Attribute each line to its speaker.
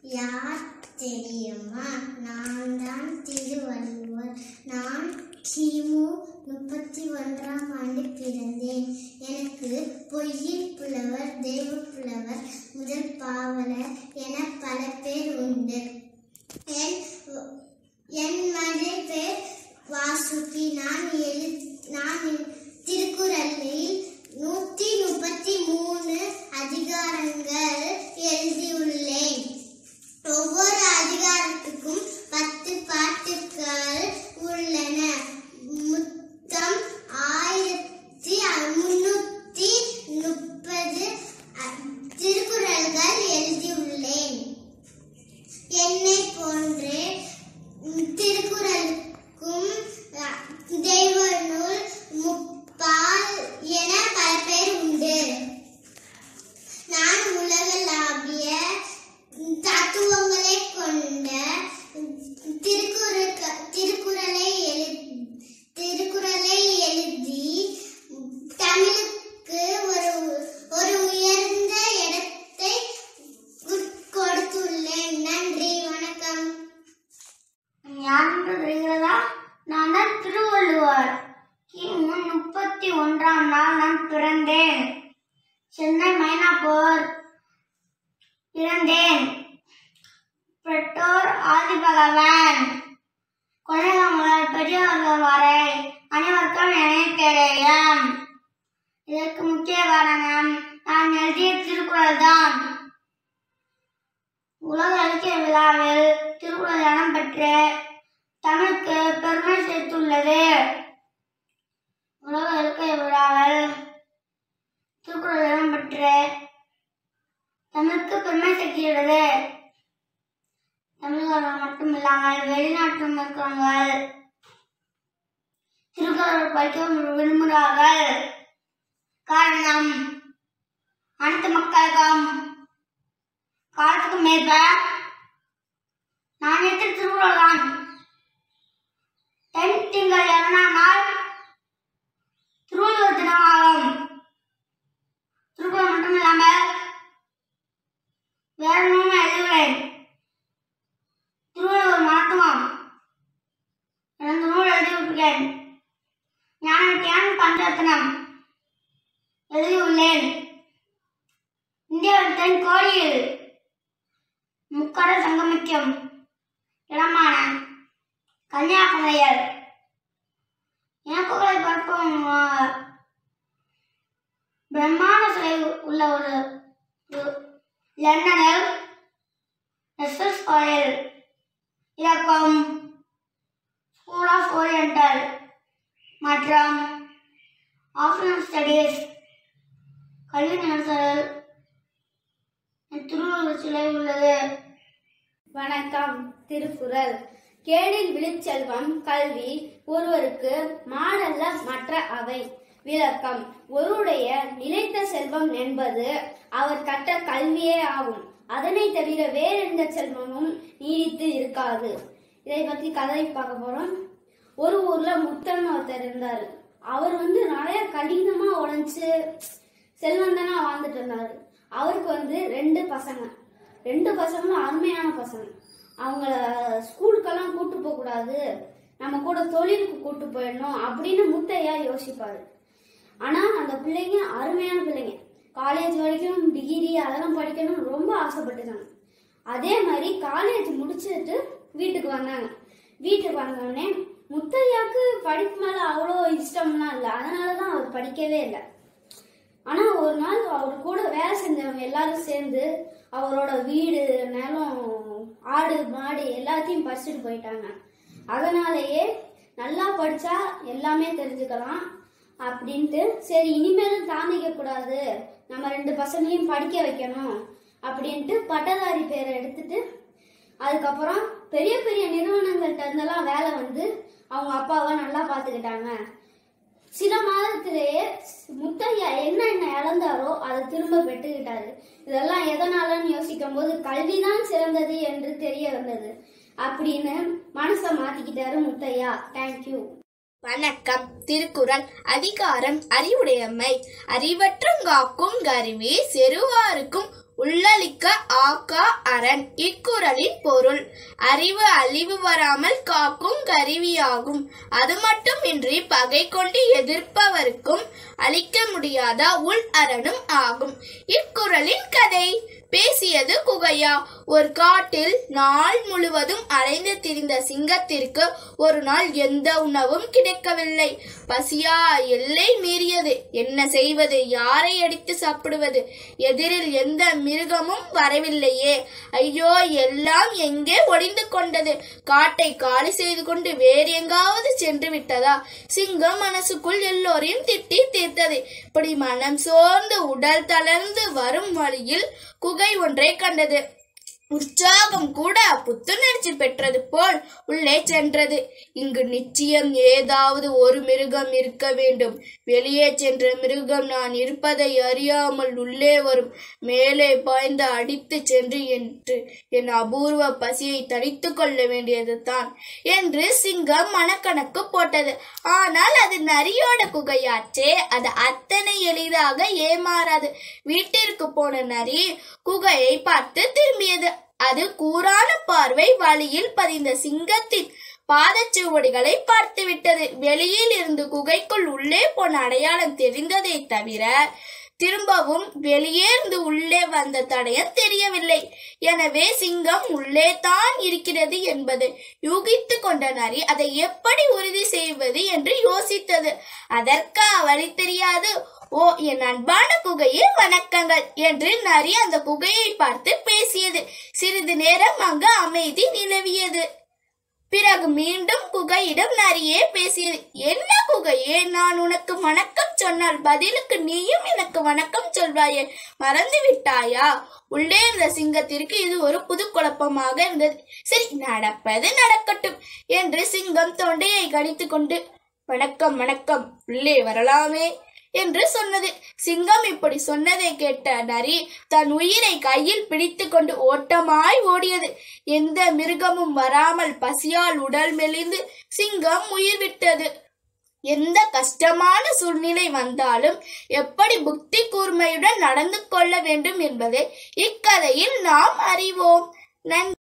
Speaker 1: யார் தெரியுமா நான் தான் திருவள்ளுவர் நான் கிமு முப்பத்தி ஒன்றாம் ஆண்டு பிறந்தேன் எனக்கு பொய்யில் புலவர் தெய்வ புலவர் முதல் பாவலர் என பல பேர் உண்டு என் என் மனை பேர் வாசுகி நான் எழு நான் திருக்குறளில் நூற்றி முப்பத்தி மூணு அதிகாரங்கள் எழுதியுள்ளேன் ஒவ்வொரு அதிகாரத்துக்கும் பத்து பாட்டுகள் உள்ளன மொத்தம் ஆயிரத்தி முன்னூத்தி முப்பது திருக்குறள்கள் எழுதியுள்ளேன் என்னை போன்றே ம், திருக்குறளுக்கும் அ, தெய்வ நூல் முப்பால் என பல பேர் உண்டு நான் உலகளாவிய தத்துவங்களை கொண்ட திருக்குறள் திருக்குறளை எழு திருக்குறளை எழுதி தமிழுக்கு ஒரு ஒரு உயர்ந்த இடத்தை கொடுத்துள்ளேன் நன்றி வணக்கம்
Speaker 2: யாருன்னு தெரிகிறதா நான் தான் திருவள்ளுவர் கிமு முப்பத்தி ஒன்றாம் நாள் நான் பிறந்தேன் சென்னை மைனாப்பூர் பிறந்தேன் பெற்றோர் ஆதிபகவன் குழந்தைகள் முதல் பெரியவர்கள் வரை அனைவருக்கும் நினைக்கிறேன் இதற்கு முக்கிய காரணம் நான் எழுதிய திருக்குறள் தான் உலக இலக்கிய விழாவில் திருக்குறள் இடம் பெற்று தமிழுக்கு பெருமை சேர்த்துள்ளது உலக இலக்கிய விழாவில் திருக்குறள் இடம் பெற்று தமிழுக்கு பெருமை சேர்க்கிறது தமிழர்கள் மட்டும் இல்லாமல் வெளிநாட்டிலும் இருக்கிறவங்க திருக்குறள் படிக்க விரும்புகிறார்கள் காரணம் அனைத்து மக்களுக்கும் காலத்துக்கு மேற்ப நான் எடுத்த திருக்குறள் தான் தென் திங்கள் இரண்டாம் நாள் திருவள்ளுவர் தினமாகும் திருக்குறள் மட்டும் இல்லாமல் வேற நூலும் எழுதுகிறேன் திருவள்ளுவர் மருத்துவம் இரண்டு நூல் எழுதிவிட்டேன் ஞானத்தியான் பஞ்சரத்னம் எழுதியுள்ளேன் இந்தியாவின் தென் கோடியில் முக்கடல் சங்கமிக்கும் இடமான கன்னியாகுமரியில் இனப்புகளை பரப்பும் ஆ, பிரம்மாண்ட சிலை உள்ள ஒரு ஒரு லண்டனில் எஸ்எஸ் கோயில் இலக்கம் ஸ்கூல் ஆஃப் ஓரியண்டல் மற்றும் ஆஃப்டர்நூன் ஸ்டடீஸ் கல்வி நிறுத்தல் திருவள்ளுவர் சிலை உள்ளது
Speaker 3: வணக்கம் திருக்குறள் கேடில் விழுச்செல்வம் கல்வி ஒருவருக்கு மாடல்ல மற்ற அவை விளக்கம் ஒருவருடைய நிலைத்த செல்வம் என்பது அவர் கற்ற கல்வியே ஆகும் அதனை தவிர வேறெந்த செல்வமும் நீடித்து இருக்காது இதை பத்தி கதை பார்க்க போறோம் ஒரு ஊர்ல முத்தன் ஒருத்தர் இருந்தாரு அவர் வந்து நிறைய கடினமா உழைச்சு செல்வந்தனா வாழ்ந்துட்டு இருந்தாரு அவருக்கு வந்து ரெண்டு பசங்க ரெண்டு பசங்களும் அருமையான பசங்க அவங்கள ஸ்கூலுக்கெல்லாம் கூட்டு போக கூடாது நம்ம கூட தொழிலுக்கு கூட்டு போயிடணும் அப்படின்னு முத்தையா யோசிப்பாரு ஆனா அந்த பிள்ளைங்க அருமையான பிள்ளைங்க காலேஜ் வரைக்கும் டிகிரி அதெல்லாம் படிக்கணும்னு ரொம்ப ஆசைப்பட்டுட்டாங்க அதே மாதிரி காலேஜ் முடிச்சிட்டு வீட்டுக்கு வந்தாங்க வீட்டுக்கு வந்தோடனே முத்தையாக்கு படிப்பு மேல அவ்வளோ இஷ்டம்லாம் இல்லை அதனாலதான் அவர் படிக்கவே இல்லை ஆனா ஒரு நாள் அவர் கூட வேலை செஞ்சவங்க எல்லாரும் சேர்ந்து அவரோட வீடு நிலம் ஆடு மாடு எல்லாத்தையும் பறிச்சுட்டு போயிட்டாங்க அதனாலேயே நல்லா படிச்சா எல்லாமே தெரிஞ்சுக்கலாம் அப்படின்ட்டு சரி இனிமேலும் தாண்டிக்க கூடாது நம்ம ரெண்டு பசங்களையும் படிக்க வைக்கணும் அப்படின்ட்டு பட்டதாரி பேரை எடுத்துட்டு அதுக்கப்புறம் பெரிய பெரிய நிறுவனங்கள்ட்ட இருந்தெல்லாம் வேலை வந்து அவங்க அப்பாவை நல்லா பார்த்துக்கிட்டாங்க சில மாதத்திலேயே முத்தையா என்ன என்ன இழந்தாரோ அதை திரும்ப பெற்றுக்கிட்டாரு இதெல்லாம் எதனாலன்னு யோசிக்கும் போது கல்விதான் சிறந்தது என்று தெரிய வந்தது அப்படின்னு மனசை மாத்திக்கிட்டாரு முத்தையா தேங்க்யூ
Speaker 4: வணக்கம் திருக்குறள் அதிகாரம் அறிவுடையம்மை அறிவற்றங்காக்கும் கருவி செருவாருக்கும் உள்ளளிக்க ஆக்கா அரண் இக்குறளின் பொருள் அறிவு அழிவு வராமல் காக்கும் கருவியாகும் அது மட்டுமின்றி பகை கொண்டு எதிர்ப்பவருக்கும் அழிக்க முடியாத உள் அரணும் ஆகும் இக்குறளின் கதை பேசியது குகையா ஒரு காட்டில் நாள் முழுவதும் அலைந்து திரிந்த சிங்கத்திற்கு ஒரு நாள் எந்த உணவும் கிடைக்கவில்லை பசியா எல்லை மீறியது என்ன செய்வது யாரை அடித்து சாப்பிடுவது எதிரில் எந்த மிருகமும் வரவில்லையே ஐயோ எல்லாம் எங்கே ஒளிந்து கொண்டது காட்டை காலி செய்து கொண்டு வேறு எங்காவது சென்று விட்டதா சிங்கம் மனசுக்குள் எல்லோரையும் திட்டி தீர்த்தது இப்படி மனம் சோர்ந்து உடல் தளர்ந்து வரும் வழியில் குகை ஒன்றை கண்டது உற்சாகம் கூட புத்துணர்ச்சி பெற்றது போல் உள்ளே சென்றது இங்கு நிச்சயம் ஏதாவது ஒரு மிருகம் இருக்க வேண்டும் வெளியே சென்ற மிருகம் நான் இருப்பதை அறியாமல் உள்ளே வரும் மேலே பாய்ந்து அடித்து சென்று என்று என் அபூர்வ பசியை தணித்து கொள்ள வேண்டியது தான் என்று சிங்கம் மனக்கணக்கு போட்டது ஆனால் அது நரியோட குகையாச்சே அது அத்தனை எளிதாக ஏமாறாது வீட்டிற்கு போன நரி குகையை பார்த்து திரும்பியது அது கூரான பார்வை வழியில் பதிந்த சிங்கத்தின் பாதச்சுவடிகளை பார்த்து விட்டது வெளியில் இருந்து குகைக்குள் உள்ளே போன அடையாளம் தெரிந்ததை தவிர திரும்பவும் வெளியே இருந்து உள்ளே வந்த தடயம் தெரியவில்லை எனவே சிங்கம் உள்ளே தான் இருக்கிறது என்பது யூகித்து கொண்ட நரி அதை எப்படி உறுதி செய்வது என்று யோசித்தது அதற்கு வழி தெரியாது ஓ என் அன்பான குகையே வணக்கங்கள் என்று நரி அந்த குகையை பார்த்து பேசியது சிறிது நேரம் அங்கு அமைதி நிலவியது பிறகு மீண்டும் குகையிடம் நரியே பேசியது என்ன குகையே நான் உனக்கு வணக்கம் சொன்னால் பதிலுக்கு நீயும் எனக்கு வணக்கம் சொல்வாயே மறந்து விட்டாயா உள்ளே இருந்த சிங்கத்திற்கு இது ஒரு புது குழப்பமாக இருந்தது சரி நடப்பது நடக்கட்டும் என்று சிங்கம் தொண்டையை கடித்து கொண்டு வணக்கம் வணக்கம் உள்ளே வரலாமே என்று சொன்னது சிங்கம் இப்படி சொன்னதை கேட்ட நரி தன் உயிரை கையில் பிடித்து கொண்டு ஓட்டமாய் ஓடியது எந்த மிருகமும் வராமல் பசியால் உடல் மெலிந்து சிங்கம் உயிர் விட்டது எந்த கஷ்டமான சூழ்நிலை வந்தாலும் எப்படி புத்தி கூர்மையுடன் நடந்து கொள்ள வேண்டும் என்பதை இக்கதையில் நாம் அறிவோம் நன்றி